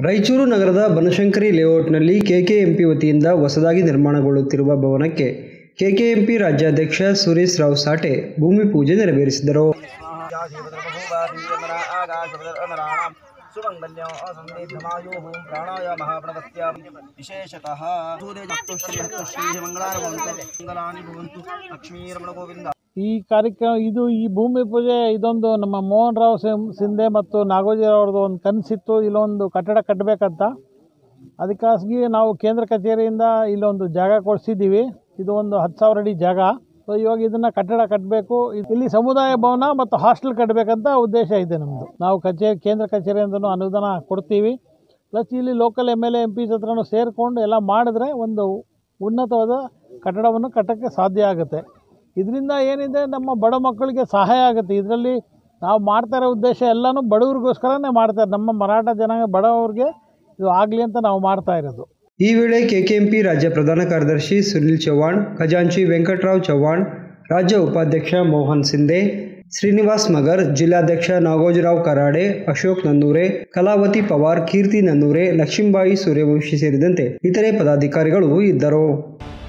ರಾಯಚೂರು ನಗರದ ಬನಶಂಕರಿ ಲೇಔಟ್ನಲ್ಲಿ ಕೆಕೆಎಂಪಿ ವತಿಯಿಂದ ಹೊಸದಾಗಿ ನಿರ್ಮಾಣಗೊಳ್ಳುತ್ತಿರುವ ಭವನಕ್ಕೆ ಕೆಕೆಎಂಪಿ ರಾಜ್ಯಾಧ್ಯಕ್ಷ ಸುರೇಶ್ ರಾವ್ ಸಾಟೆ ಭೂಮಿ ಪೂಜೆ ನೆರವೇರಿಸಿದರು ಸುಮಂಗಲ್ಯಂ ಅಸಂದಿಗ್ಧಮಾಯುಃ ಪ್ರಾಣಾಯ ಮಹಾಪ್ರಣವತ್ಯ ವಿಶೇಷತಃ ಶ್ರೀ ಶ್ರೀ ಮಂಗಳಾರ ಭವಂತು ಮಂಗಲಾನಿ ಭವಂತು ಲಕ್ಷ್ಮೀರಮಣ ಗೋವಿಂದ ಈ ಕಾರ್ಯಕ್ರಮ ಇದು ಈ ಭೂಮಿ ಪೂಜೆ ಇದೊಂದು ನಮ್ಮ ಮೋಹನ್ ರಾವ್ ಸಿಂ- ಸಿಂಧೆ ಮತ್ತು ನಾಗೋಜಿರಾವ್ ಅವ್ರದ್ದು ಒಂದು ಕನಸಿತ್ತು ಇಲ್ಲೊಂದು ಕಟ್ಟಡ ಕಟ್ಟಬೇಕಂತ ಅದಕ್ಕಾಗಿ ನಾವು ಕೇಂದ್ರ ಕಚೇರಿಯಿಂದ ಇಲ್ಲೊಂದು ಜಾಗ ಕೊಡಿಸಿದ್ದೀವಿ ಇದು ಒಂದು ಹತ್ತು ಸಾವಿರ ಅಡಿ ಜಾಗ ಸೊ ಇವಾಗ ಇದನ್ನು ಕಟ್ಟಡ ಕಟ್ಟಬೇಕು ಇಲ್ಲಿ ಸಮುದಾಯ ಭವನ ಮತ್ತು ಹಾಸ್ಟೆಲ್ ಕಟ್ಟಬೇಕಂತ ಉದ್ದೇಶ ಇದೆ ನಮ್ಮದು ನಾವು ಕಚೇರಿ ಕೇಂದ್ರ ಕಚೇರಿಯಿಂದನೂ ಅನುದಾನ ಕೊಡ್ತೀವಿ ಪ್ಲಸ್ ಇಲ್ಲಿ local M L A M P ಹತ್ರನೂ ಸೇರಿಕೊಂಡು ಎಲ್ಲ ಮಾಡಿದ್ರೆ ಒಂದು ಉನ್ನತವಾದ ಕಟ್ಟಡವನ್ನು ಕಟ್ಟೋಕ್ಕೆ ಸಾಧ್ಯ ಆಗುತ್ತೆ ಇದರಿಂದ ಏನಿದೆ ನಮ್ಮ ಬಡ ಮಕ್ಕಳಿಗೆ ಸಹಾಯ ಆಗುತ್ತೆ ಇದರಲ್ಲಿ ನಾವು ಮಾಡ್ತಾ ಇರೋ ಉದ್ದೇಶ ಎಲ್ಲನೂ ಬಡವ್ರಿಗೋಸ್ಕರನೇ ಮಾಡ್ತಾರೆ ನಮ್ಮ ಮರಾಠ ಜನಾಂಗ ಬಡವರಿಗೆ ಇದು ಆಗಲಿ ಅಂತ ನಾವು ಮಾಡ್ತಾ ಇರೋದು ಈ ವೇಳೆ ಕೆಕೆಎಂಪಿ ರಾಜ್ಯ ಪ್ರಧಾನ ಕಾರ್ಯದರ್ಶಿ ಸುನಿಲ್ ಚೌಹಾಣ್ ಖಜಾಂಚಿ ವೆಂಕಟರಾವ್ ಚೌಹಾಣ್ ರಾಜ್ಯ ಉಪಾಧ್ಯಕ್ಷ ಮೋಹನ್ ಸಿಂಧೆ ಶ್ರೀನಿವಾಸ್ ಮಗರ್ ಜಿಲ್ಲಾಧ್ಯಕ್ಷ ನಾಗೋಜರಾವ್ ಕರಾಡೆ ಅಶೋಕ್ ನನ್ನೂರೆ ಕಲಾವತಿ ಪವಾರ್ ಕೀರ್ತಿ ನನ್ನೂರೆ ಲಕ್ಷ್ಮೀಬಾಯಿ ಸೂರ್ಯವಂಶಿ ಸೇರಿದಂತೆ ಇತರೆ ಪದಾಧಿಕಾರಿಗಳು ಇದ್ದರು